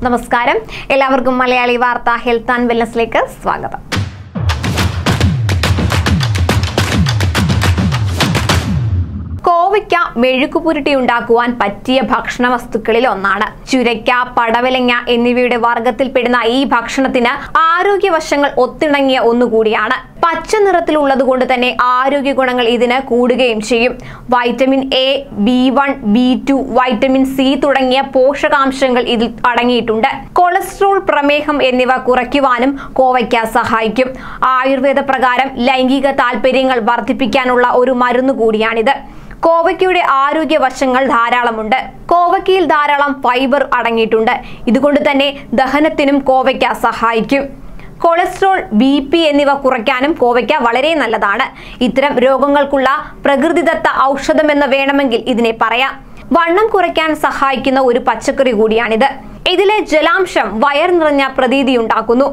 നമസ്കാരം എല്ലാവർക്കും മലയാളി വാർത്ത ഹെൽത്ത് ആൻഡ് വെൽനസിലേക്ക് സ്വാഗതം കോവയ്ക്ക മെഴുക്കുപുരുട്ടി ഉണ്ടാക്കുവാൻ പറ്റിയ ഭക്ഷണ വസ്തുക്കളിൽ ഒന്നാണ് ചുരയ്ക്ക പടവലങ്ങ എന്നിവയുടെ വർഗത്തിൽപ്പെടുന്ന ഈ ഭക്ഷണത്തിന് ആരോഗ്യവശങ്ങൾ ഒത്തിണങ്ങിയ ഒന്നുകൂടിയാണ് പച്ച നിറത്തിലുള്ളത് കൊണ്ട് തന്നെ ആരോഗ്യ ഗുണങ്ങൾ ഇതിന് കൂടുകയും ചെയ്യും vitamin A B one B two vitamin C തുടങ്ങിയ പോഷകാംശങ്ങൾ ഇതിൽ അടങ്ങിയിട്ടുണ്ട് കൊളസ്ട്രോൾ പ്രമേഹം എന്നിവ കുറയ്ക്കുവാനും കോവയ്ക്ക സഹായിക്കും ആയുർവേദ പ്രകാരം ലൈംഗിക താല്പര്യങ്ങൾ വർദ്ധിപ്പിക്കാനുള്ള ഒരു മരുന്ന് കൂടിയാണിത് കോവയ്ക്കയുടെ ആരോഗ്യ വശങ്ങൾ ധാരാളമുണ്ട് കോവയ്ക്കയിൽ ധാരാളം ഫൈബർ അടങ്ങിയിട്ടുണ്ട് ഇതുകൊണ്ട് തന്നെ ദഹനത്തിനും കോവയ്ക്ക സഹായിക്കും കൊളസ്ട്രോൾ ബി പി എന്നിവ കുറയ്ക്കാനും കോവയ്ക്ക വളരെ നല്ലതാണ് ഇത്തരം രോഗങ്ങൾക്കുള്ള പ്രകൃതിദത്ത ഔഷധമെന്ന് വേണമെങ്കിൽ ഇതിനെ പറയാം വണ്ണം കുറയ്ക്കാൻ സഹായിക്കുന്ന ഒരു പച്ചക്കറി കൂടിയാണിത് ഇതിലെ ജലാംശം വയർ നിറഞ്ഞ പ്രതീതി ഉണ്ടാക്കുന്നു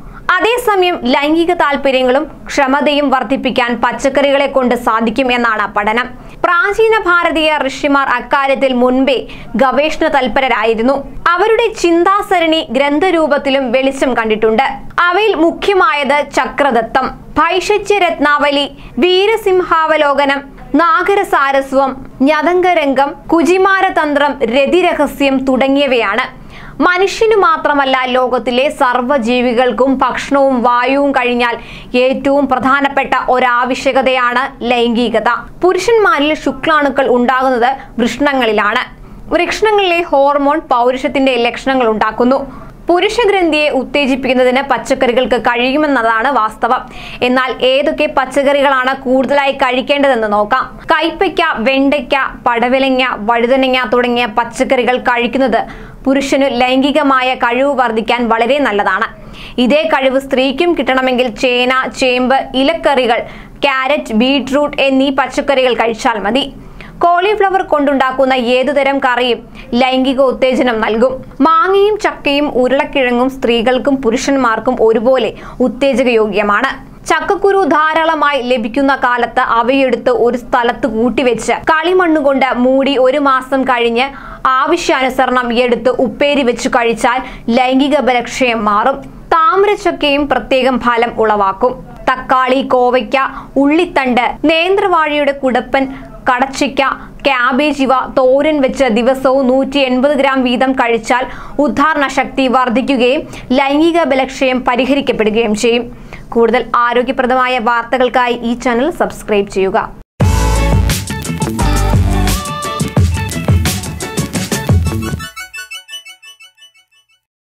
അതേസമയം ലൈംഗിക താല്പര്യങ്ങളും ക്ഷമതയും വർദ്ധിപ്പിക്കാൻ പച്ചക്കറികളെ കൊണ്ട് സാധിക്കും എന്നാണ് പഠനം പ്രാചീന ഭാരതീയ ഋഷിമാർ അക്കാര്യത്തിൽ മുൻപേ ഗവേഷണ തൽപരരായിരുന്നു അവരുടെ ചിന്താസരണി ഗ്രന്ഥരൂപത്തിലും വെളിച്ചം കണ്ടിട്ടുണ്ട് അവയിൽ മുഖ്യമായത് ചക്രദത്തം ഭൈഷജ്യ രത്നാവലി വീരസിംഹാവലോകനം നാഗരസാരസ്വം ഞതങ്കരംഗം കുജിമാരതന്ത്രം രതിരഹസ്യം തുടങ്ങിയവയാണ് മനുഷ്യനു മാത്രമല്ല ലോകത്തിലെ സർവ്വജീവികൾക്കും ഭക്ഷണവും വായുവും കഴിഞ്ഞാൽ ഏറ്റവും പ്രധാനപ്പെട്ട ഒരാവശ്യകതയാണ് ലൈംഗികത പുരുഷന്മാരിൽ ശുക്ലാണുക്കൾ ഉണ്ടാകുന്നത് വൃഷ്ണങ്ങളിലാണ് വൃഷ്ണങ്ങളിലെ ഹോർമോൺ പൗരുഷത്തിന്റെ ലക്ഷണങ്ങൾ ഉണ്ടാക്കുന്നു പുരുഷഗ്രന്ഥിയെ ഉത്തേജിപ്പിക്കുന്നതിന് പച്ചക്കറികൾക്ക് കഴിയുമെന്നതാണ് വാസ്തവം എന്നാൽ ഏതൊക്കെ പച്ചക്കറികളാണ് കൂടുതലായി കഴിക്കേണ്ടതെന്ന് നോക്കാം കൈപ്പയ്ക്ക വെണ്ടയ്ക്ക പടവലങ്ങ വഴുതനങ്ങ തുടങ്ങിയ പച്ചക്കറികൾ കഴിക്കുന്നത് പുരുഷന് ലൈംഗികമായ കഴിവ് വർദ്ധിക്കാൻ വളരെ നല്ലതാണ് ഇതേ കഴിവ് സ്ത്രീക്കും കിട്ടണമെങ്കിൽ ചേന ചേമ്പ് ഇലക്കറികൾ ക്യാരറ്റ് ബീട്രൂട്ട് എന്നീ പച്ചക്കറികൾ കഴിച്ചാൽ മതി കോളിഫ്ലവർ കൊണ്ടുണ്ടാക്കുന്ന ഏതുതരം കറിയും ലൈംഗിക ഉത്തേജനം നൽകും മാങ്ങയും ചക്കയും ഉരുളക്കിഴങ്ങും സ്ത്രീകൾക്കും പുരുഷന്മാർക്കും ഒരുപോലെ ഉത്തേജകയോഗ്യമാണ് ചക്കക്കുരു ധാരാളമായി ലഭിക്കുന്ന കാലത്ത് അവയെടുത്ത് ഒരു സ്ഥലത്ത് കൂട്ടിവെച്ച് കളിമണ്ണുകൊണ്ട് മൂടി ഒരു മാസം കഴിഞ്ഞ് ആവശ്യാനുസരണം എടുത്ത് ഉപ്പേരി വെച്ച് കഴിച്ചാൽ ലൈംഗിക ബലക്ഷയം മാറും താമ്രച്ചക്കയും പ്രത്യേകം ഫലം ഉളവാക്കും തക്കാളി കോവയ്ക്ക ഉള്ളിത്തണ്ട് നേന്ത്രവാഴയുടെ കുടപ്പൻ കടച്ചിക്ക ക്യാബേജ് ഇവ തോരൻ വെച്ച് ദിവസവും നൂറ്റി എൺപത് ഗ്രാം വീതം കഴിച്ചാൽ ഉദ്ധാരണ ശക്തി വർദ്ധിക്കുകയും ലൈംഗിക ബലക്ഷയം പരിഹരിക്കപ്പെടുകയും ചെയ്യും കൂടുതൽ ആരോഗ്യപ്രദമായ വാർത്തകൾക്കായി ഈ ചാനൽ സബ്സ്ക്രൈബ് ചെയ്യുക